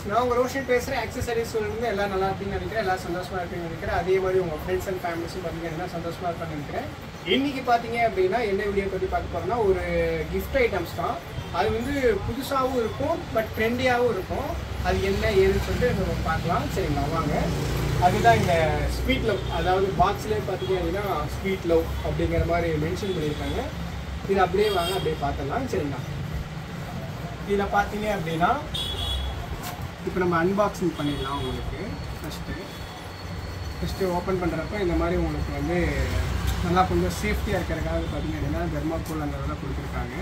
நான் உங்கள் ரோஷன் பேசுகிறேன் ஆக்சசரிஸ் இருந்து எல்லாம் நல்லா இருப்பீங்கன்னு நினைக்கிறேன் எல்லாம் சந்தோஷமாக இருப்பீங்கன்னு நினைக்கிறேன் அதே மாதிரி உங்கள் ஃப்ரெண்ட்ஸ் அண்ட் ஃபேமிலிஸும் பார்த்தீங்கன்னா சந்தோஷமாக இருப்பாங்கன்னு நினைக்கிறேன் இன்னைக்கு பார்த்தீங்க அப்படின்னா என்ன வீடியோ பற்றி பார்க்க போகிறோம்னா ஒரு கிஃப்ட் ஐட்டம்ஸ் தான் அது வந்து புதுசாகவும் இருக்கும் பட் ட்ரெண்டியாகவும் இருக்கும் அது என்ன ஏதுன்னு சொல்லிட்டு நம்ம பார்க்கலாம் சரிங்களா வாங்க அதுதான் இந்த ஸ்வீட் லவ் அதாவது பாக்ஸ்லேயே பார்த்தீங்க அப்படின்னா ஸ்வீட் லவ் அப்படிங்கிற மாதிரி மென்ஷன் பண்ணியிருக்காங்க இது அப்படியே வாங்க அப்படியே பார்த்துடலாம் சரிங்களா இதில் பார்த்தீங்க அப்படின்னா இப்போ நம்ம அன்பாக்சிங் பண்ணிடலாம் உங்களுக்கு ஃபஸ்ட்டு ஃபஸ்ட்டு ஓப்பன் பண்ணுறப்ப இந்த மாதிரி உங்களுக்கு வந்து நல்லா கொஞ்சம் சேஃப்டியாக இருக்கிறதுக்காக பார்த்தீங்க அப்படின்னா தெர்மாக்கோல் அந்த இதெல்லாம் கொடுத்துருக்காங்க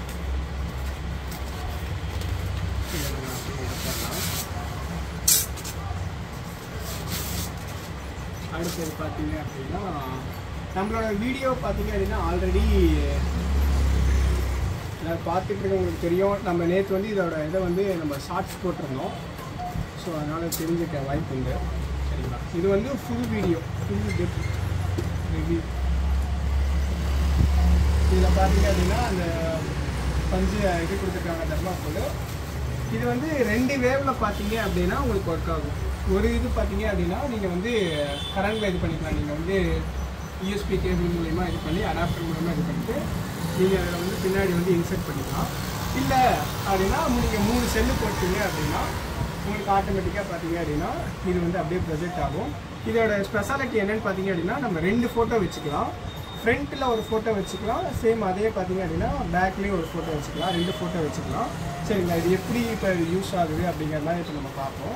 இதை நம்ம அப்படியே எடுத்துடலாம் அடுத்தது பார்த்தீங்க அப்படின்னா நம்மளோட வீடியோ பார்த்தீங்க அப்படின்னா ஆல்ரெடி எல்லாரும் பார்த்துட்டு இருக்கவங்களுக்கு தெரியும் நம்ம நேற்று வந்து இதோட இதை வந்து நம்ம ஷார்ட்ஸ் போட்டிருந்தோம் ஸோ அதனால் தெரிஞ்சுக்க வாய்ப்பு உண்டு சரிங்களா இது வந்து ஃபுல் வீடியோ ஃபுல் டெப் ரிவ்யூ இதில் பார்த்தீங்க அப்படின்னா அந்த பஞ்சு இது கொடுத்துருக்காங்க தர்மாக்கோல் இது வந்து ரெண்டு வேவில் பார்த்தீங்க அப்படின்னா உங்களுக்கு ஒர்க் ஆகும் ஒரு இது பார்த்தீங்க அப்படின்னா நீங்கள் வந்து கரண்டில் இது பண்ணிக்கலாம் நீங்கள் வந்து யூஎஸ்பி கேபிள் மூலயமா இது பண்ணி அடாப்டர் மூலமாக இது பண்ணிட்டு நீங்கள் அதில் வந்து பின்னாடி வந்து இன்சர்ட் பண்ணிக்கலாம் இல்லை அப்படின்னா நீங்கள் மூணு செல்லு போட்டீங்க அப்படின்னா உங்களுக்கு ஆட்டோமேட்டிக்காக பார்த்தீங்க அப்படின்னா இது வந்து அப்படியே ப்ரொஜெக்ட் ஆகும் இதோட ஸ்பெஷாலிட்டி என்னன்னு பார்த்தீங்க அப்படின்னா நம்ம ரெண்டு ஃபோட்டோ வச்சுக்கலாம் ஃப்ரண்ட்டில் ஒரு ஃபோட்டோ வச்சுக்கலாம் சேம் அதே பார்த்தீங்க அப்படின்னா பேக்லேயும் ஒரு ஃபோட்டோ வச்சுக்கலாம் ரெண்டு ஃபோட்டோ வச்சுக்கலாம் சரிங்களா இது எப்படி இப்போ யூஸ் ஆகுது அப்படிங்கிறதெல்லாம் இப்போ நம்ம பார்ப்போம்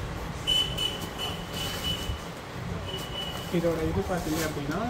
இதோட இது பார்த்தீங்க அப்படின்னா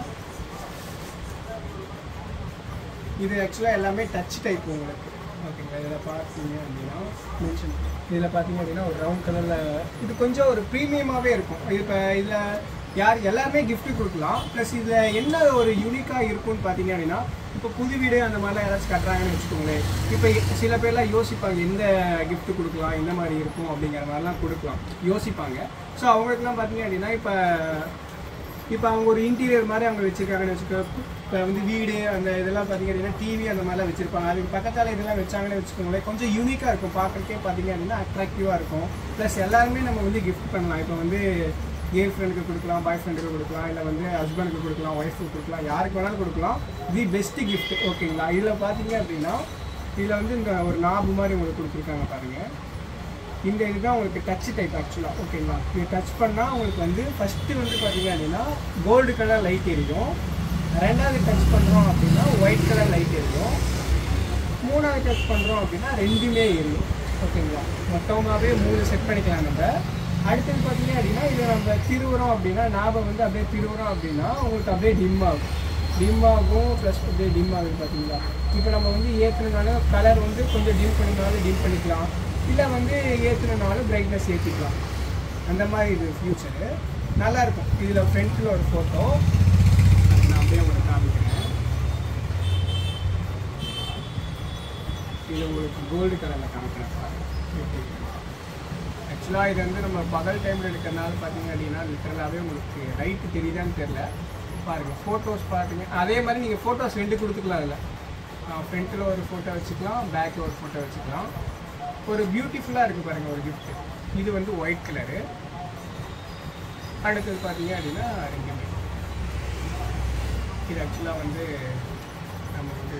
இது ஆக்சுவலாக எல்லாமே டச் டைப் உங்களுக்கு ஓகேங்களா இதில் பார்த்தீங்க அப்படின்னா மென்ஷன் இதில் பார்த்தீங்க அப்படின்னா ஒரு ரவுண்ட் கலரில் இது கொஞ்சம் ஒரு ப்ரீமியமாகவே இருக்கும் இப்போ இதில் யார் எல்லாருமே gift கொடுக்கலாம் ப்ளஸ் இதில் என்ன ஒரு யூனிக்காக இருக்கும்னு பார்த்தீங்க அப்படின்னா இப்போ புது வீடு அந்த மாதிரிலாம் யாராச்சும் கட்டுறாங்கன்னு வச்சுக்கோங்களேன் இப்போ சில பேர்லாம் யோசிப்பாங்க எந்த gift கொடுக்கலாம் எந்த மாதிரி இருக்கும் அப்படிங்கிற மாதிரிலாம் கொடுக்கலாம் யோசிப்பாங்க ஸோ அவங்களுக்குலாம் பார்த்தீங்க அப்படின்னா இப்போ இப்போ அவங்க ஒரு இன்டீரியர் மாதிரி அவங்க வச்சிருக்காங்கன்னு வச்சுக்கோ இப்போ வந்து வீடு அந்த இதெல்லாம் பார்த்தீங்க அப்படின்னா டிவி அந்த மாதிரிலாம் வச்சிருப்பாங்க அதுக்கு பக்கத்தால் இதெல்லாம் வச்சாங்கன்னு வச்சுக்கோங்களேன் கொஞ்சம் யூனிக்காக இருக்கும் பார்க்குறதுக்கே பார்த்தீங்க அப்படின்னா அட்ராக்டிவாக இருக்கும் ப்ளஸ் எல்லாருமே நம்ம வந்து கிஃப்ட் பண்ணலாம் இப்போ வந்து கேர்ள் ஃப்ரெண்டுக்கு கொடுக்கலாம் பாய் ஃப்ரெண்டுக்கு கொடுக்கலாம் இல்லை வந்து ஹஸ்பண்டுக்கு கொடுக்கலாம் ஒய்ஃபுக்கு கொடுக்கலாம் யாருக்கு வேணாலும் கொடுக்கலாம் தி பெஸ்ட்டு gift ஓகேங்களா இதில் பார்த்தீங்க அப்படின்னா இதில் வந்து இந்த ஒரு நாபு மாதிரி உங்களுக்கு கொடுத்துருக்காங்க பாருங்கள் இந்த இதுதான் உங்களுக்கு டச் டைப் ஆக்சுவலாக ஓகேங்களா இது டச் பண்ணால் உங்களுக்கு வந்து ஃபஸ்ட்டு வந்து பார்த்தீங்க அப்படின்னா கோல்டு கலர் லைட் எரியும் ரெண்டாவது டச் பண்ணுறோம் அப்படின்னா ஒயிட் கலர் லைட் எரியும் மூணாவது டச் பண்ணுறோம் அப்படின்னா ரெண்டுமே எரியும் ஓகேங்களா மொத்தமாகவே மூணு செட் பண்ணிக்கலாம் நம்ம அடுத்தது பார்த்தீங்க அப்படின்னா இது நம்ம திருவுறோம் அப்படின்னா ஞாபகம் வந்து அப்படியே திருவுறோம் அப்படின்னா உங்களுக்கு அப்படியே டிம் ஆகும் டிம் ஆகும் ப்ளஸ் அப்படியே டிம் ஆகுது பார்த்தீங்களா இப்போ நம்ம வந்து ஏற்றுனாலும் கலர் வந்து கொஞ்சம் டிம் பண்ணினாலும் டிம் பண்ணிக்கலாம் இல்லை வந்து ஏற்றுனாலும் பிரைட்னஸ் ஏற்றிக்கலாம் அந்த மாதிரி இது ஃபியூச்சரு நல்லாயிருக்கும் இதில் ஃப்ரண்ட்டில் ஒரு ஃபோட்டோ நான் அப்படியே உங்களுக்கு காமிக்கிறேன் இது உங்களுக்கு கோல்டு கலரில் காமிக்கிறேன் ஆக்சுவலாக இது வந்து நம்ம பகல் டைமில் எடுக்கிறனால பார்த்தீங்க அப்படின்னா லிட்டரலாகவே உங்களுக்கு ரைட்டு தெரியுதான்னு தெரில பாருங்கள் ஃபோட்டோஸ் பார்த்தீங்க அதே மாதிரி நீங்கள் ஃபோட்டோஸ் ரெண்டு கொடுத்துக்கலாம் அதில் ஃப்ரண்ட்டில் ஒரு ஃபோட்டோ வச்சுக்கலாம் பேக்கில் ஒரு ஃபோட்டோ வச்சுக்கலாம் ஒரு பியூட்டிஃபுல்லாக இருக்குது பாருங்கள் ஒரு gift இது வந்து ஒயிட் கலரு அடுத்தது பார்த்தீங்க அப்படின்னா ரெண்டுமே இது ஆக்சுவலாக வந்து நம்ம வந்து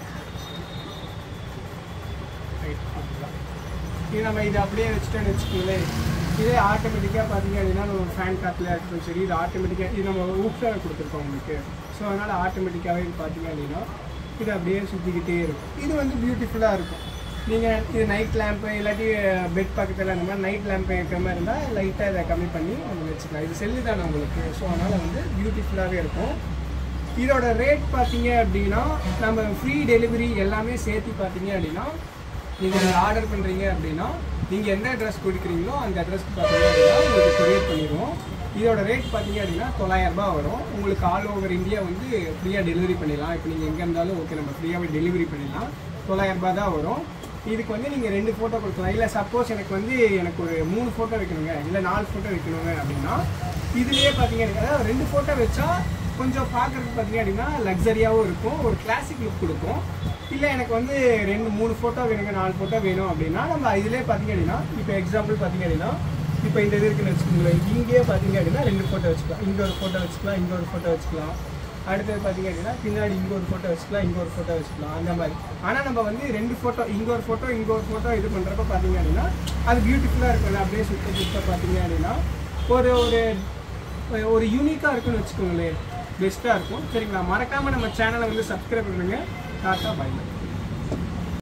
ரைட் கொடுக்கலாம் இது நம்ம இதை அப்படியே வச்சுட்டோன்னு வச்சுக்கோங்களேன் இதே ஆட்டோமேட்டிக்காக பார்த்தீங்க அப்படின்னா நம்ம ஃபேன் காற்றுல இருக்கட்டும் சரி இது ஆட்டோமேட்டிக்காக இது நம்ம ஊஃப்டாக கொடுத்துருக்கோம் உங்களுக்கு ஸோ அதனால் ஆட்டோமேட்டிக்காகவே இது பார்த்தீங்க அப்படின்னா இது அப்படியே சுற்றிக்கிட்டே இருக்கும் இது வந்து பியூட்டிஃபுல்லாக இருக்கும் நீங்கள் இது நைட் லேம்ப்பு இல்லாட்டி பெட் பக்கத்தில் அந்த மாதிரி நைட் லேம்ப் இருக்கிற மாதிரி இருந்தால் லைட்டாக இதை கம்மி பண்ணி நம்ம வச்சுக்கலாம் இது செல்லு தானே உங்களுக்கு ஸோ அதனால் வந்து பியூட்டிஃபுல்லாகவே இருக்கும் இதோட ரேட் பார்த்தீங்க அப்படின்னா நம்ம ஃப்ரீ டெலிவரி எல்லாமே சேர்த்து பார்த்தீங்க அப்படின்னா நீங்கள் ஆர்டர் பண்ணுறீங்க அப்படின்னா நீங்கள் எந்த அட்ரஸ் கொடுக்குறீங்களோ அந்த அட்ரஸ்க்கு பார்த்தீங்க அப்படின்னா உங்களுக்கு கொரியர் பண்ணிடுவோம் இதோட ரேட் பார்த்தீங்க அப்படின்னா தொள்ளாயிரம் ரூபாய் வரும் உங்களுக்கு ஆல் ஓவர் இந்தியா வந்து ஃப்ரீயாக டெலிவரி பண்ணிடலாம் இப்போ நீங்கள் எங்கே இருந்தாலும் ஓகே நம்ம ஃப்ரீயாகவே டெலிவரி பண்ணிடலாம் தொள்ளாயிரம் ரூபாய் தான் வரும் இதுக்கு வந்து நீங்கள் ரெண்டு ஃபோட்டோ கொடுக்கலாம் இல்லை சப்போஸ் எனக்கு வந்து எனக்கு ஒரு மூணு ஃபோட்டோ வைக்கணுங்க இல்லை நாலு ஃபோட்டோ வைக்கணுங்க அப்படின்னா இதுலேயே பார்த்தீங்க அதாவது ரெண்டு ஃபோட்டோ வச்சா கொஞ்சம் பார்க்குறதுக்கு பார்த்தீங்க அப்படின்னா லக்ஸரியாகவும் இருக்கும் ஒரு கிளாசிக் லுக் கொடுக்கும் இல்லை எனக்கு வந்து ரெண்டு மூணு ஃபோட்டோ வேணுங்க நாலு ஃபோட்டோ வேணும் அப்படின்னா நம்ம இதிலே பார்த்தீங்க அப்படின்னா இப்போ எக்ஸாம்பிள் பார்த்தீங்க அப்படின்னா இப்போ இந்த இது இருக்குன்னு வச்சுக்கோங்களேன் இங்கேயே பார்த்தீங்க அப்படின்னா ரெண்டு ஃபோட்டோ வச்சுக்கலாம் இங்கே ஒரு ஃபோட்டோ வச்சுக்கலாம் இங்கே ஒரு ஃபோட்டோ வச்சுக்கலாம் அடுத்தது பார்த்தீங்க அப்படின்னா பின்னாடி இங்கே ஒரு ஃபோட்டோ வச்சுக்கலாம் இங்கே ஒரு ஃபோட்டோ வச்சுக்கலாம் அந்த மாதிரி ஆனால் நம்ம வந்து ரெண்டு ஃபோட்டோ இங்கே ஒரு ஃபோட்டோ இங்கே ஒரு ஃபோட்டோ இது பண்ணுறப்ப பார்த்தீங்க அப்படின்னா அது பியூட்டிஃபுல்லாக இருக்கும்ல அப்படியே சுத்த சுத்த பார்த்தீங்க அப்படின்னா ஒரு ஒரு ஒரு யூனிக்காக இருக்குன்னு வச்சுக்கோங்களேன் பெஸ்ட்டாக இருக்கும் சரிங்களா மறக்காமல் நம்ம சேனலை வந்து சப்ஸ்கிரைப் பண்ணுங்கள் டாட்டா பாய்